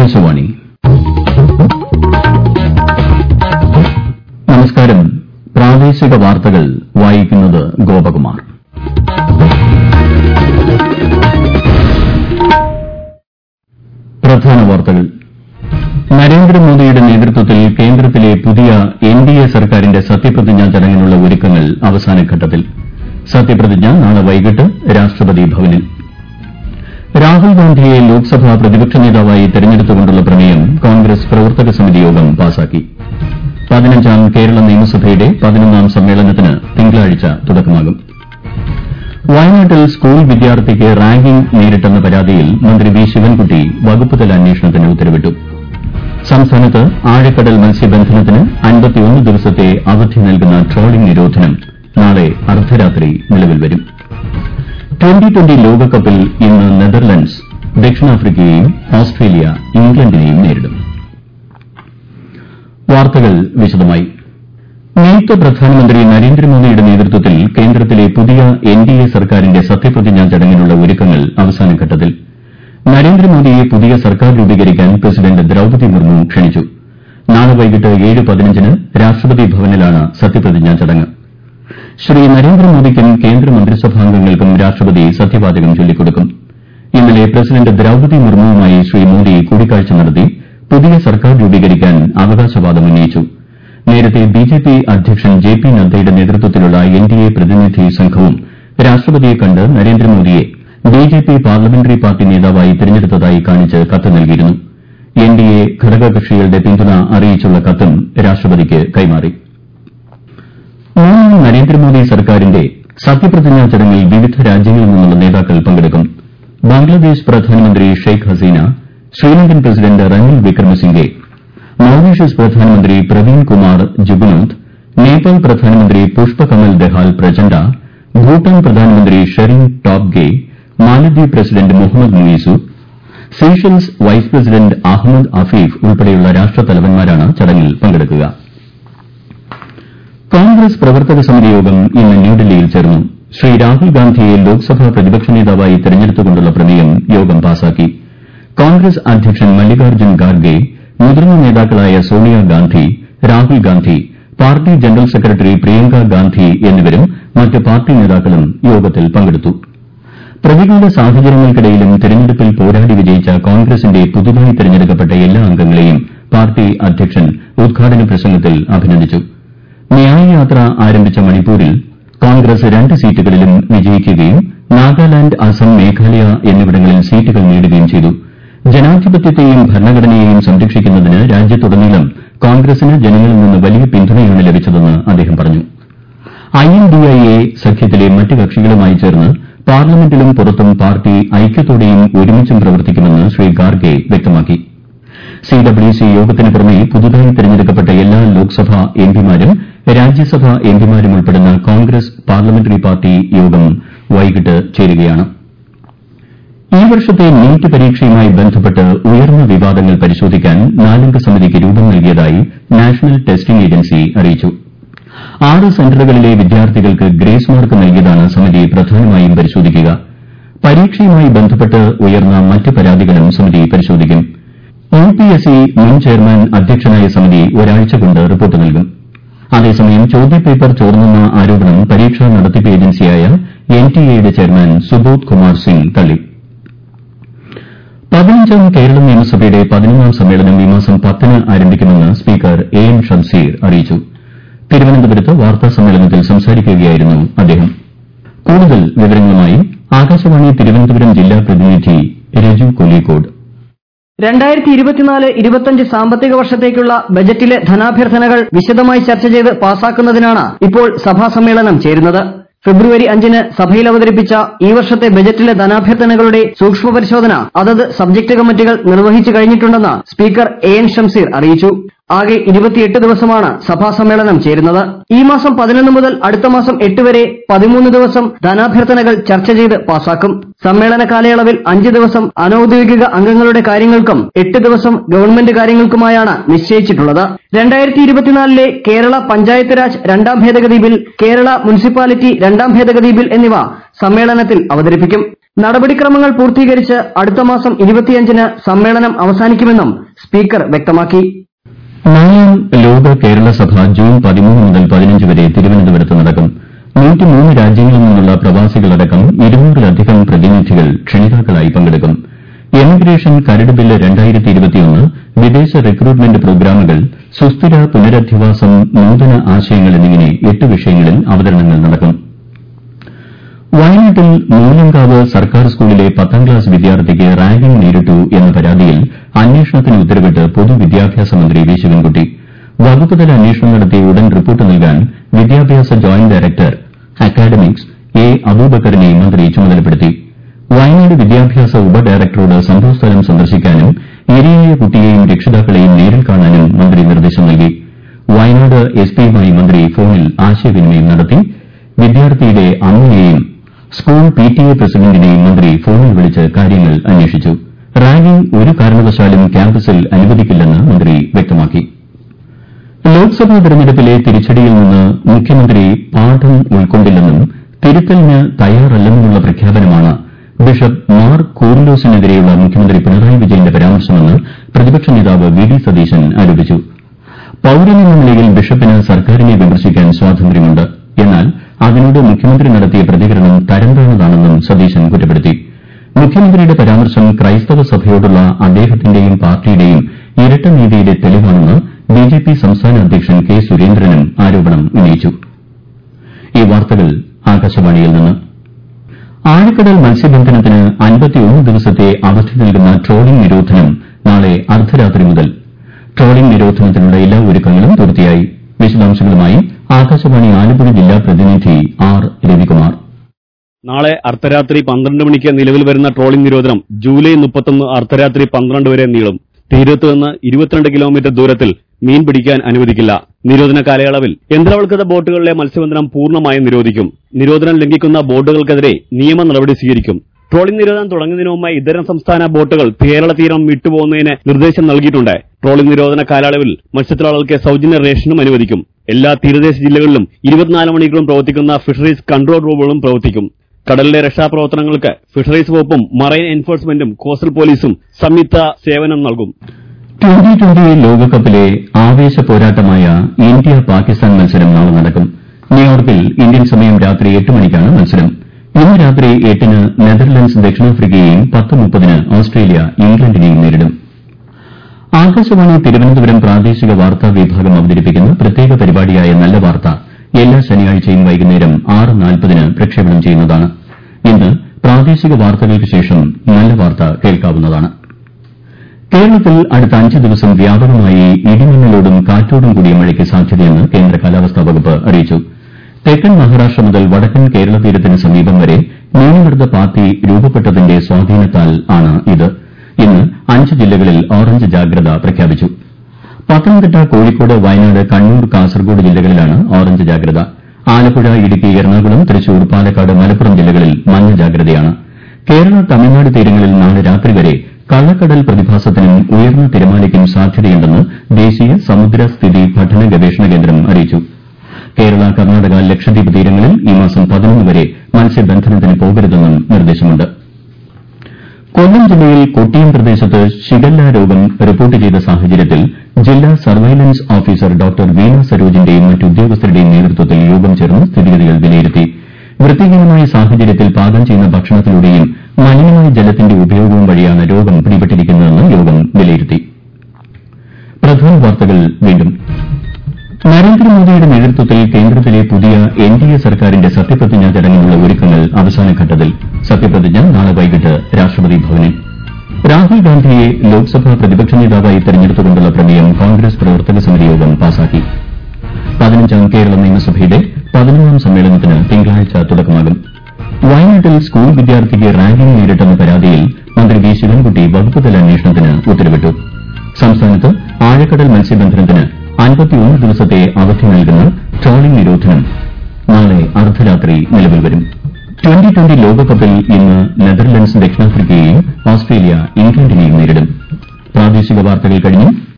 ആകാശവാണി നമസ്കാരം പ്രാദേശിക വാർത്തകൾ വായിക്കുന്നത് ഗോപകുമാർ പ്രധാന വാർത്തകൾ നരേന്ദ്രമോദിയുടെ നേതൃത്വത്തിൽ കേന്ദ്രത്തിലെ പുതിയ എൻഡിഎ സർക്കാരിന്റെ സത്യപ്രതിജ്ഞാ ചടങ്ങിനുള്ള ഒരുക്കങ്ങൾ അവസാനഘട്ടത്തിൽ സത്യപ്രതിജ്ഞ നാളെ വൈകിട്ട് രാഷ്ട്രപതി ഭവനിൽ രാഹുൽ ഗാന്ധിയെ ലോക്സഭാ പ്രതിപക്ഷ നേതാവായി തെരഞ്ഞെടുത്തുകൊണ്ടുള്ള പ്രമേയം കോൺഗ്രസ് പ്രവർത്തക സമിതി യോഗം പാസാക്കി പതിനഞ്ചാം കേരള നിയമസഭയുടെ പതിനൊന്നാം സമ്മേളനത്തിന് തിങ്കളാഴ്ച തുടക്കമാകും വയനാട്ടിൽ സ്കൂൾ വിദ്യാർത്ഥിക്ക് റാഗിംഗ് നേരിട്ടെന്ന പരാതിയിൽ മന്ത്രി വി ശിവൻകുട്ടി വകുപ്പുതല അന്വേഷണത്തിന് ഉത്തരവിട്ടു സംസ്ഥാനത്ത് ആഴക്കടൽ മത്സ്യബന്ധനത്തിന് അൻപത്തിയൊന്ന് ദിവസത്തെ അവധി നൽകുന്ന ട്രോളിംഗ് നിരോധനം നാളെ അർദ്ധരാത്രി നിലവിൽ വരും ട്വന്റി ട്വന്റി ലോകകപ്പിൽ ഇന്ന് നെതർലൻഡ്സ് ദക്ഷിണാഫ്രിക്കയെയും ഓസ്ട്രേലിയ ഇംഗ്ലണ്ടിനെയും നേരിടും വാർത്തകൾ വിശദമായി നിയുക്ത പ്രധാനമന്ത്രി നരേന്ദ്രമോദിയുടെ നേതൃത്വത്തിൽ കേന്ദ്രത്തിലെ പുതിയ എൻഡിഎ സർക്കാരിന്റെ സത്യപ്രതിജ്ഞാ ചടങ്ങിനുള്ള ഒരുക്കങ്ങൾ അവസാനഘട്ടത്തിൽ നരേന്ദ്രമോദിയെ പുതിയ സർക്കാർ രൂപീകരിക്കാൻ പ്രസിഡന്റ് ദ്രൌപതി മുർമു ക്ഷണിച്ചു നാളെ വൈകിട്ട് ഏഴ് പതിനഞ്ചിന് രാഷ്ട്രപതി ഭവനിലാണ് സത്യപ്രതിജ്ഞാ ചടങ്ങ് ശ്രീ നരേന്ദ്രമോദിക്കും കേന്ദ്രമന്ത്രിസഭാംഗങ്ങൾക്കും രാഷ്ട്രപതി സത്യവാചകം ചൊല്ലിക്കൊടുക്കും ഇന്നലെ പ്രസിഡന്റ് ദ്രൌപതി മുർമുവുമായി ശ്രീ മോദി കൂടിക്കാഴ്ച നടത്തി പുതിയ സർക്കാർ രൂപീകരിക്കാൻ അവകാശവാദം ഉന്നയിച്ചു നേരത്തെ ബിജെപി അധ്യക്ഷൻ ജെ പി നദ്ദയുടെ നേതൃത്വത്തിലുള്ള എൻഡിഎ പ്രതിനിധി സംഘവും രാഷ്ട്രപതിയെ കണ്ട് നരേന്ദ്രമോദിയെ ബിജെപി പാർലമെന്ററി പാർട്ടി നേതാവായി തിരഞ്ഞെടുത്തതായി കാണിച്ച് കത്ത് നൽകിയിരുന്നു എൻഡിഎ ഘടകകക്ഷികളുടെ പിന്തുണ അറിയിച്ചുള്ള കത്തും രാഷ്ട്രപതിക്ക് കൈമാറി മൂന്നാം നരേന്ദ്രമോദി സർക്കാരിന്റെ സത്യപ്രതിജ്ഞാ ചടങ്ങിൽ വിവിധ രാജ്യങ്ങളിൽ നിന്നുള്ള നേതാക്കൾ പങ്കെടുക്കും ബംഗ്ലാദേശ് പ്രധാനമന്ത്രി ഷെയ്ഖ് ഹസീന ശ്രീലങ്കൻ പ്രസിഡന്റ് റനിൽ വിക്രമസിംഗെ മൌറീഷ്യസ് പ്രധാനമന്ത്രി പ്രവീൺ കുമാർ ജുഗ്നോത്ത് നേപ്പാൾ പ്രധാനമന്ത്രി പുഷ്പകമൽ ദഹാൽ പ്രചണ്ഡ ഭൂട്ടാൻ പ്രധാനമന്ത്രി Tshering Tobgay Maldives president Mohamed Muizzu Seychelles vice president Ahmed Afif ഉൾപ്പെടെയുള്ള രാഷ്ട്രത്തലവന്മാരാണ് ചടങ്ങിൽ പങ്കെടുക്കുക കോൺഗ്രസ് പ്രവർത്തക സമിതി യോഗം ഇന്ന് ന്യൂഡൽഹിയിൽ ചേർന്നു ശ്രീ രാഹുൽ ഗാന്ധിയെ ലോക്സഭാ പ്രതിപക്ഷ നേതാവായി തെരഞ്ഞെടുത്തുകൊണ്ടുള്ള പ്രമേയം യോഗം പാസാക്കി കോൺഗ്രസ് അധ്യക്ഷൻ മല്ലികാർജ്ജുൻ ഖാർഗെ മുതിർന്ന നേതാക്കളായ Sonia Gandhi Rahul Gandhi party general secretary Priyanka Gandhi എന്നിവരും മറ്റ് പാർട്ടി നേതാക്കളും യോഗത്തിൽ പങ്കെടുത്തു പ്രതികൂല സാഹചര്യങ്ങൾക്കിടയിലും തെരഞ്ഞെടുപ്പിൽ പോരാടി വിജയിച്ച കോൺഗ്രസിന്റെ പുതുതായി തെരഞ്ഞെടുക്കപ്പെട്ട എല്ലാ അംഗങ്ങളെയും പാർട്ടി അധ്യക്ഷൻ ഉദ്ഘാടന പ്രസംഗത്തിൽ അഭിനന്ദിച്ചു ന്യായ് യാത്ര ആരംഭിച്ച മണിപ്പൂരിൽ കോൺഗ്രസ് രണ്ട് സീറ്റുകളിലും വിജയിക്കുകയും നാഗാലാന്റ് അസം മേഘാലയ എന്നിവിടങ്ങളിൽ സീറ്റുകൾ നേടുകയും ചെയ്തു ജനാധിപത്യത്തെയും ഭരണഘടനയെയും സംരക്ഷിക്കുന്നതിന് രാജ്യത്തുടനീളം കോൺഗ്രസിന് ജനങ്ങളിൽ നിന്ന് വലിയ പിന്തുണയാണ് ലഭിച്ചതെന്ന് അദ്ദേഹം പറഞ്ഞു ഐഎൻഡിഎ സഖ്യത്തിലെ മറ്റ് കക്ഷികളുമായി ചേർന്ന് പാർലമെന്റിലും പുറത്തും പാർട്ടി ഐക്യത്തോടെയും ഒരുമിച്ചും പ്രവർത്തിക്കുമെന്ന് ശ്രീ ഖാർഗെ വ്യക്തമാക്കി സിഡബ്ല്യുസി യോഗത്തിന് പുറമെ പുതുതായി തെരഞ്ഞെടുക്കപ്പെട്ട എല്ലാ ലോക്സഭാ എംപിമാരും രാജ്യസഭാ എംപിമാരും ഉൾപ്പെടുന്ന കോൺഗ്രസ് പാർലമെന്ററി പാർട്ടി യോഗം വൈകിട്ട് ചേരുകയാണ് ഈ വർഷത്തെ നീറ്റ് പരീക്ഷയുമായി ബന്ധപ്പെട്ട് ഉയർന്ന വിവാദങ്ങൾ പരിശോധിക്കാൻ നാലംഗ സമിതിക്ക് രൂപം നൽകിയതായി നാഷണൽ ടെസ്റ്റിംഗ് ഏജൻസി അറിയിച്ചു ആറ് സെന്ററുകളിലെ വിദ്യാർത്ഥികൾക്ക് ഗ്രേസ് മാർക്ക് നൽകിയതാണ് സമിതി പ്രധാനമായും പരിശോധിക്കുക പരീക്ഷയുമായി ബന്ധപ്പെട്ട് ഉയർന്ന മറ്റ് പരാതികളും സമിതി പരിശോധിക്കും യുപിഎസ്സി മുൻ ചെയർമാൻ അധ്യക്ഷനായ സമിതി ഒരാഴ്ച കൊണ്ട് റിപ്പോർട്ട് നൽകും അതേസമയം ചോദ്യപേപ്പർ ചോർന്നെന്ന ആരോപണം പരീക്ഷാ നടത്തിപ്പ് ഏജൻസിയായ എൻടിഎയുടെ ചെയർമാൻ സുബോധ് കുമാർ സിംഗ് തള്ളി പതിനഞ്ചാം കേരള നിയമസഭയുടെ പതിനൊന്നാം സമ്മേളനം ഈ മാസം പത്തിന് ആരംഭിക്കുമെന്ന് സ്പീക്കർ എ എൻ ഷംസീർ അറിയിച്ചു തിരുവനന്തപുരത്ത് വാർത്താ സമ്മേളനത്തിൽ സംസാരിക്കുകയായിരുന്നു അദ്ദേഹം കൂടുതൽ വിവരങ്ങളുമായി ആകാശവാണി തിരുവനന്തപുരം ജില്ലാ പ്രതിനിധി രജു കൊല്ലിക്കോട് രണ്ടായിരത്തി ഇരുപത്തിനാല് ഇരുപത്തിയഞ്ച് സാമ്പത്തിക വർഷത്തേക്കുള്ള ബജറ്റിലെ ധനാഭ്യർത്ഥനകൾ വിശദമായി ചർച്ച ചെയ്ത് പാസാക്കുന്നതിനാണ് ഇപ്പോൾ സഭാ സമ്മേളനം ചേരുന്നത് ഫെബ്രുവരി അഞ്ചിന് സഭയിൽ അവതരിപ്പിച്ച ഈ വർഷത്തെ ബജറ്റിലെ ധനാഭ്യർത്ഥനകളുടെ സൂക്ഷ്മ പരിശോധന അതത് സബ്ജക്ട് കമ്മിറ്റികൾ നിർവഹിച്ചു കഴിഞ്ഞിട്ടുണ്ടെന്ന് സ്പീക്കർ എ എൻ ഷംസീർ അറിയിച്ചു ആകെ ഇരുപത്തിയെട്ട് ദിവസമാണ് സഭാ സമ്മേളനം ചേരുന്നത് ഈ മാസം പതിനൊന്ന് മുതൽ അടുത്ത മാസം എട്ട് വരെ പതിമൂന്ന് ദിവസം ധനാഭ്യർത്ഥനകൾ ചർച്ച ചെയ്ത് പാസാക്കും സമ്മേളന കാലയളവിൽ അഞ്ച് ദിവസം അനൌദ്യോഗിക അംഗങ്ങളുടെ കാര്യങ്ങൾക്കും എട്ട് ദിവസം ഗവൺമെന്റ് കാര്യങ്ങൾക്കുമായാണ് നിശ്ചയിച്ചിട്ടുള്ളത് രണ്ടായിരത്തി ഇരുപത്തിനാലിലെ കേരള പഞ്ചായത്ത് രാജ് രണ്ടാം ഭേദഗതി ബിൽ കേരള മുനിസിപ്പാലിറ്റി രണ്ടാം ഭേദഗതി ബിൽ എന്നിവ സമ്മേളനത്തിൽ അവതരിപ്പിക്കും നടപടിക്രമങ്ങൾ പൂർത്തീകരിച്ച് അടുത്ത മാസം ഇരുപത്തിയഞ്ചിന് സമ്മേളനം അവസാനിക്കുമെന്നും സ്പീക്കർ വ്യക്തമാക്കി നാലാം ലോക കേരള സഭ ജൂൺ പതിമൂന്ന് മുതൽ പതിനഞ്ച് വരെ തിരുവനന്തപുരത്ത് നടക്കും നൂറ്റിമൂന്ന് രാജ്യങ്ങളിൽ നിന്നുള്ള പ്രവാസികളടക്കം ഇരുന്നൂറിലധികം പ്രതിനിധികൾ ക്ഷണിതാക്കളായി പങ്കെടുക്കും എമിഗ്രേഷൻ കരട് ബില്ല് രണ്ടായിരത്തി ഇരുപത്തിയൊന്ന് വിദേശ റിക്രൂട്ട്മെന്റ് പ്രോഗ്രാമുകൾ സുസ്ഥിര പുനരധിവാസം നൂതന ആശയങ്ങൾ എന്നിങ്ങനെ എട്ട് വിഷയങ്ങളിൽ അവതരണങ്ങൾ നടക്കും വയനാട്ടിൽ മൂലങ്കാവ് സർക്കാർ സ്കൂളിലെ പത്താം ക്ലാസ് വിദ്യാർത്ഥിക്ക് റാഗിംഗ് നേരിട്ടു എന്ന പരാതിയിൽ അന്വേഷണത്തിന് ഉത്തരവിട്ട് പൊതുവിദ്യാഭ്യാസ മന്ത്രി വി ശിവൻകുട്ടി വകുപ്പുതല അന്വേഷണം നടത്തി ഉടൻ റിപ്പോർട്ട് നൽകാൻ വിദ്യാഭ്യാസ ജോയിന്റ് ഡയറക്ടർ അക്കാഡമിക്സ് എ അബൂബക്കറിനെ മന്ത്രി ചുമതലപ്പെടുത്തി വയനാട് വിദ്യാഭ്യാസ ഉപഡയറക്ടറോട് സംഭവസ്ഥലം സന്ദർശിക്കാനും ഇരയായ കുട്ടിയെയും രക്ഷിതാക്കളെയും നേരിൽ കാണാനും മന്ത്രി നിർദ്ദേശം നൽകി വയനാട് എസ്പിയുമായി മന്ത്രി ഫോണിൽ ആശയവിനിമയം നടത്തി വിദ്യാർത്ഥിയുടെ അമ്മയെയും സ്കൂൾ പിടിഎ പ്രസിഡന്റിനെയും മന്ത്രി ഫോണിൽ വിളിച്ച് കാര്യങ്ങൾ അന്വേഷിച്ചു റാഗിംഗ് ഒരു കാരണവശാലും ക്യാമ്പസിൽ അനുവദിക്കില്ലെന്ന് മന്ത്രി വ്യക്തമാക്കി ലോക്സഭാ തെരഞ്ഞെടുപ്പിലെ തിരിച്ചടിയിൽ നിന്ന് മുഖ്യമന്ത്രി പാഠം ഉൾക്കൊണ്ടില്ലെന്നും തിരുത്തലിന് തയ്യാറല്ലെന്നുമുള്ള പ്രഖ്യാപനമാണ് ബിഷപ്പ് മാർ കൂറിലോസിനെതിരെയുള്ള മുഖ്യമന്ത്രി പിണറായി വിജയന്റെ പരാമർശമെന്ന് പ്രതിപക്ഷ നേതാവ് വി ഡി സതീശൻ ആരോപിച്ചു പൌരനെന്ന നിലയിൽ ബിഷപ്പിന് സർക്കാരിനെ വിമർശിക്കാൻ സ്വാതന്ത്ര്യമുണ്ട് എന്നാൽ അതിനോട് മുഖ്യമന്ത്രി നടത്തിയ പ്രതികരണം തരംതാണതാണെന്നും സതീശൻ കുറ്റപ്പെടുത്തി മുഖ്യമന്ത്രിയുടെ പരാമർശം ക്രൈസ്തവ സഭയോടുള്ള അദ്ദേഹത്തിന്റെയും പാർട്ടിയുടെയും ഇരട്ട നീതിയുടെ തെളിവാണെന്ന് ബിജെപി സംസ്ഥാന അധ്യക്ഷൻ കെ സുരേന്ദ്രനും ആരോപണം ഉന്നയിച്ചു ഈ വാർത്തകൾ ആകാശവാണിയിൽ നിന്ന് ആഴക്കടൽ മത്സ്യബന്ധനത്തിന് അൻപത്തിയൊന്ന് ദിവസത്തെ അവധി നൽകുന്ന ട്രോളിംഗ് നിരോധനം നാളെ അർദ്ധരാത്രി മുതൽ ട്രോളിംഗ് നിരോധനത്തിനുള്ള എല്ലാ ഒരുക്കങ്ങളും പൂർത്തിയായി വിശദാംശങ്ങളുമായി ആകാശവാണി ആലപ്പുഴ ജില്ലാ പ്രതിനിധി ആർ രവികുമാർ നാളെ അർദ്ധരാത്രി പന്ത്രണ്ട് മണിക്ക് നിലവിൽ വരുന്ന ട്രോളിംഗ് നിരോധനം ജൂലൈ മുപ്പത്തൊന്ന് അർദ്ധരാത്രി പന്ത്രണ്ട് വരെ നീളും തീരത്ത് നിന്ന് ഇരുപത്തിരണ്ട് കിലോമീറ്റർ ദൂരത്തിൽ മീൻ പിടിക്കാൻ അനുവദിക്കില്ല നിരോധന കാലയളവിൽ യന്ത്രവൽകൃത ബോട്ടുകളിലെ മത്സ്യബന്ധനം പൂർണ്ണമായും നിരോധിക്കും നിരോധനം ലംഘിക്കുന്ന ബോട്ടുകൾക്കെതിരെ നിയമ നടപടി സ്വീകരിക്കും ട്രോളിംഗ് നിരോധനം തുടങ്ങുന്നതിന് മുമ്പ് ഇതര സംസ്ഥാന ബോട്ടുകൾ കേരള തീരം വിട്ടുപോകുന്നതിന് നിർദ്ദേശം നൽകിയിട്ടുണ്ട് ട്രോളിംഗ് നിരോധന കാലയളവിൽ മത്സ്യത്തൊഴിലാളികൾക്ക് സൌജന്യ റേഷനും അനുവദിക്കും എല്ലാ തീരദേശ ജില്ലകളിലും ഇരുപത്തിനാല് മണിക്കൂറും പ്രവർത്തിക്കുന്ന ഫിഷറീസ് കൺട്രോൾ റൂമുകളും പ്രവർത്തിക്കും കടലിലെ രക്ഷാപ്രവർത്തനങ്ങൾക്ക് ഫിഷറീസ് വകുപ്പും മറൈൻ എൻഫോഴ്സ്മെന്റും കോസ്റ്റൽ പോലീസും സംയുക്ത സേവനം നൽകും ട്വന്റി ട്വന്റി ലോകകപ്പിലെ ആവേശ പോരാട്ടമായ ഇന്ത്യ പാകിസ്ഥാൻ മത്സരം നാളെ നടക്കും ന്യൂയോർക്കിൽ ഇന്ത്യൻ സമയം രാത്രി എട്ട് മണിക്കാണ് മത്സരം ഇന്ന് രാത്രി എട്ടിന് നെതർലൻഡ്സ് ദക്ഷിണാഫ്രിക്കയെയും പത്ത് മുപ്പതിന് ഓസ്ട്രേലിയ ഇംഗ്ലണ്ടിനെയും നേരിടും ആകാശവാണി തിരുവനന്തപുരം പ്രാദേശിക വാർത്താ വിഭാഗം അവതരിപ്പിക്കുന്ന പ്രത്യേക പരിപാടിയായ നല്ല വാർത്ത എല്ലാ ശനിയാഴ്ചയും വൈകുന്നേരം ആറ് നാൽപ്പതിന് പ്രക്ഷേപണം ചെയ്യുന്നതാണ് ഇന്ന് പ്രാദേശിക വാർത്തകൾക്ക് ശേഷം നല്ല വാർത്ത കേൾക്കാവുന്നതാണ് കേരളത്തിൽ അടുത്ത അഞ്ച് ദിവസം വ്യാപകമായി ഇടിമിന്നലോടും കാറ്റോടും കൂടിയ മഴയ്ക്ക് സാധ്യതയെന്ന് കേന്ദ്ര കാലാവസ്ഥാ വകുപ്പ് അറിയിച്ചു തെക്കൻ മഹാരാഷ്ട്ര മുതൽ വടക്കൻ കേരള തീരത്തിന് സമീപം വരെ ന്യൂനമർദ്ദ പാത്തി രൂപപ്പെട്ടതിന്റെ സ്വാധീനത്താൽ ആണ് ഇത് ഇന്ന് അഞ്ച് ജില്ലകളിൽ ഓറഞ്ച് ജാഗ്രത പ്രഖ്യാപിച്ചു പത്തനംതിട്ട കോഴിക്കോട് വയനാട് കണ്ണൂർ കാസർഗോഡ് ജില്ലകളിലാണ് ഓറഞ്ച് ജാഗ്രത ആലപ്പുഴ ഇടുക്കി എറണാകുളം തൃശൂർ പാലക്കാട് മലപ്പുറം ജില്ലകളിൽ മഞ്ഞ ജാഗ്രതയാണ് കേരള തമിഴ്നാട് തീരങ്ങളിൽ നാളെ രാത്രി വരെ കള്ളക്കടൽ പ്രതിഭാസത്തിനും ഉയർന്ന തിരമാലയ്ക്കും സാധ്യതയുണ്ടെന്ന് ദേശീയ സമുദ്ര സ്ഥിതി പഠന ഗവേഷണ കേന്ദ്രം അറിയിച്ചു കേരള കർണാടക ലക്ഷദ്വീപ് തീരങ്ങളിൽ ഈ മാസം പതിനൊന്ന് വരെ മത്സ്യബന്ധനത്തിന് പോകരുതെന്നും നിർദ്ദേശമുണ്ട് കൊല്ലം ജില്ലയിൽ കൊട്ടിയം പ്രദേശത്ത് ഷിഗല്ല രോഗം റിപ്പോർട്ട് ചെയ്ത സാഹചര്യത്തിൽ ജില്ലാ സർവൈലൻസ് ഓഫീസർ ഡോക്ടർ വീണ സരോജിന്റെയും മറ്റ് ഉദ്യോഗസ്ഥരുടെയും നേതൃത്വത്തിൽ യോഗം ചേർന്ന് സ്ഥിതിഗതികൾ വിലയിരുത്തി വൃത്തിഹീനമായ സാഹചര്യത്തിൽ പാകം ചെയ്യുന്ന ഭക്ഷണത്തിലൂടെയും മലിനമായ ജലത്തിന്റെ ഉപയോഗവും വഴിയാണ് രോഗം പിടിപെട്ടിരിക്കുന്നതെന്ന് യോഗം വിലയിരുത്തി പ്രധാന വാർത്തകൾ വീണ്ടും നരേന്ദ്രമോദിയുടെ നേതൃത്വത്തിൽ കേന്ദ്രത്തിലെ പുതിയ എൻ ഡി എ സർക്കാരിന്റെ സത്യപ്രതിജ്ഞാ ചടങ്ങിനുള്ള ഒരുക്കങ്ങൾ അവസാനഘട്ടത്തിൽ സത്യപ്രതിജ്ഞ നാളെ വൈകിട്ട് രാഷ്ട്രപതി ഭവനിൽ രാഹുൽ ഗാന്ധിയെ ലോക്സഭാ പ്രതിപക്ഷ നേതാവായി തെരഞ്ഞെടുത്തുകൊണ്ടുള്ള പ്രമേയം കോൺഗ്രസ് പ്രവർത്തക സമിതി യോഗം പാസാക്കി പതിനഞ്ചാം കേരള നിയമസഭയുടെ പതിനൊന്നാം സമ്മേളനത്തിന് തിങ്കളാഴ്ച തുടക്കമാകും വയനാട്ടിൽ സ്കൂൾ വിദ്യാർത്ഥിക്ക് റാഗിംഗ് നേരിട്ടെന്ന പരാതിയിൽ മന്ത്രി വി ശിവൻകുട്ടി വകുപ്പുതല അന്വേഷണത്തിന് ഉത്തരവിട്ടു സംസ്ഥാനത്ത് ആഴക്കടൽ മത്സ്യബന്ധനത്തിന് അൻപത്തിയൊന്ന് ദിവസത്തെ അവധി നൽകുന്ന ട്രോളിംഗ് നിരോധനം നാളെ അർദ്ധരാത്രി നിലവിൽ വരും ട്വന്റി ട്വന്റി ലോകകപ്പിൽ ഇന്ന് നെതർലൻഡ്സ് ദക്ഷിണാഫ്രിക്കയെയും ഓസ്ട്രേലിയ ഇംഗ്ലണ്ടിനെയും നേരിടും പ്രാദേശിക വാർത്തകൾ കഴിഞ്ഞു